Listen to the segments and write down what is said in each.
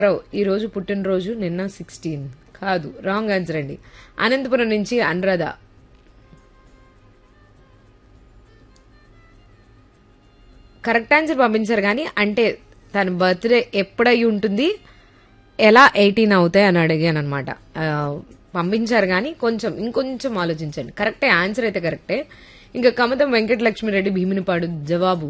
రావు ఈ రోజు పుట్టినరోజు నిన్న సిక్స్టీన్ కాదు రాంగ్ ఆన్సర్ అండి అనంతపురం నుంచి అనురాధ కరెక్ట్ ఆన్సర్ పంపించారు కానీ అంటే తన బర్త్డే ఎప్పుడై ఉంటుంది ఎలా ఎయిటీన్ అవుతాయి అని అడిగాను అనమాట పంపించారు కానీ కొంచెం ఇంకొంచెం ఆలోచించండి కరెక్టే ఆన్సర్ అయితే కరెక్టే ఇంకా కమతం వెంకటలక్ష్మిరెడ్డి భీమునిపాడు జవాబు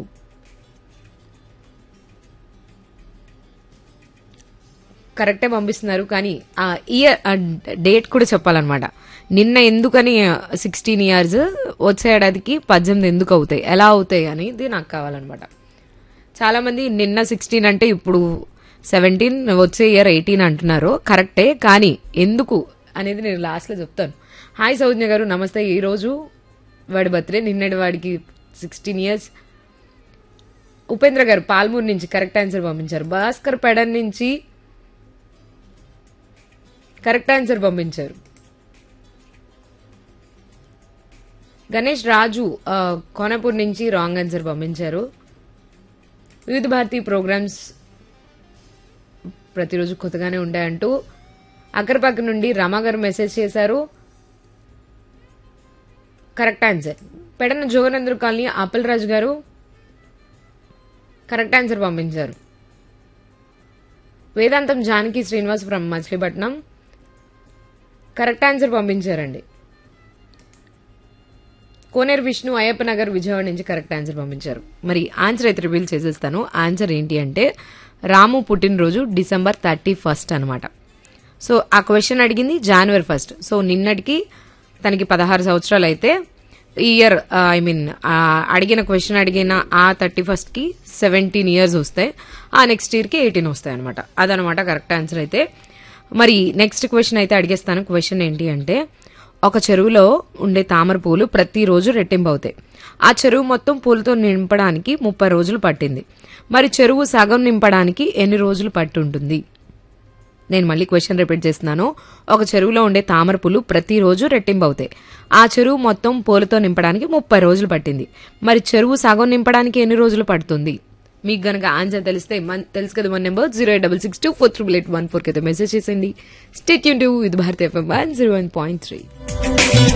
కరెక్టే పంపిస్తున్నారు కానీ ఆ ఇయర్ డేట్ కూడా చెప్పాలన్నమాట నిన్న ఎందుకని సిక్స్టీన్ ఇయర్స్ వచ్చే ఏడాదికి పద్దెనిమిది ఎందుకు అవుతాయి ఎలా అవుతాయి అనేది నాకు కావాలన్నమాట చాలా మంది నిన్న సిక్స్టీన్ అంటే ఇప్పుడు సెవెంటీన్ వచ్చే ఇయర్ ఎయిటీన్ అంటున్నారు కరెక్టే కానీ ఎందుకు అనేది నేను లాస్ట్లో చెప్తాను హాయ్ సౌజ్ఞ గారు నమస్తే ఈ రోజు వాడి బర్త్డే నిన్నటి వాడికి సిక్స్టీన్ ఇయర్స్ ఉపేంద్ర గారు పాల్మూరు నుంచి కరెక్ట్ ఆన్సర్ పంపించారు భాస్కర్ పెడన్ నుంచి కరెక్ట్ ఆన్సర్ పంపించారు గణేష్ రాజు ఆ, కోనపూర్ నుంచి రాంగ్ ఆన్సర్ పంపించారు వివిధ భారతి ప్రోగ్రామ్స్ ప్రతిరోజు కొత్తగానే ఉంటాయంటూ అక్కరపక్క నుండి రమా గారు మెసేజ్ చేశారు కరెక్ట్ ఆన్సర్ పెడన జోగనందరు కాలనీ అప్పల్ రాజు గారు కరెక్ట్ ఆన్సర్ పంపించారు Vedantam Janaki Srinivas from Machilipatnam correct answer పంపించారండి కోనేరు విష్ణు అయ్యప్ప నగర్ విజయవాడ నుంచి కరెక్ట్ ఆన్సర్ పంపించారు మరి ఆన్సర్ అయితే రివీల్ చేసేస్తాను ఆన్సర్ ఏంటి అంటే రాము పుట్టినరోజు డిసెంబర్ థర్టీ ఫస్ట్ అనమాట సో ఆ క్వశ్చన్ అడిగింది జనవరి ఫస్ట్ సో నిన్నటికి తనకి పదహారు సంవత్సరాలు అయితే ఈ ఇయర్ ఐ మీన్ అడిగిన క్వశ్చన్ అడిగిన ఆ థర్టీ ఫస్ట్కి సెవెంటీన్ ఇయర్స్ వస్తాయి ఆ నెక్స్ట్ ఇయర్కి ఎయిటీన్ వస్తాయి అనమాట అదనమాట కరెక్ట్ ఆన్సర్ అయితే మరి నెక్స్ట్ క్వశ్చన్ అయితే అడిగేస్తాను క్వశ్చన్ ఏంటి అంటే ఒక చెరువులో ఉండే తామర పూలు ప్రతిరోజు రెట్టింపు అవుతాయి ఆ చెరువు మొత్తం పూలతో నింపడానికి ముప్పై రోజులు పట్టింది మరి చెరువు సగం నింపడానికి ఎన్ని రోజులు పట్టి ఉంటుంది నేను మళ్ళీ క్వశ్చన్ రిపీట్ చేస్తున్నాను ఒక చెరువులో ఉండే తామర పూలు ప్రతిరోజు రెట్టింపు అవుతాయి ఆ చెరువు మొత్తం పూలతో నింపడానికి ముప్పై రోజులు పట్టింది మరి చెరువు సగం నింపడానికి ఎన్ని రోజులు పడుతుంది మీకు గనక ఆన్సర్ తెలిస్తే మన తెలుసు కదా మన number zero eight double six two four triple eight one ఫోర్కి అయితే మెసేజ్ చేసేయండి స్టేట్ యూన్ టూ ఇది భారతీయ FM one zero one point three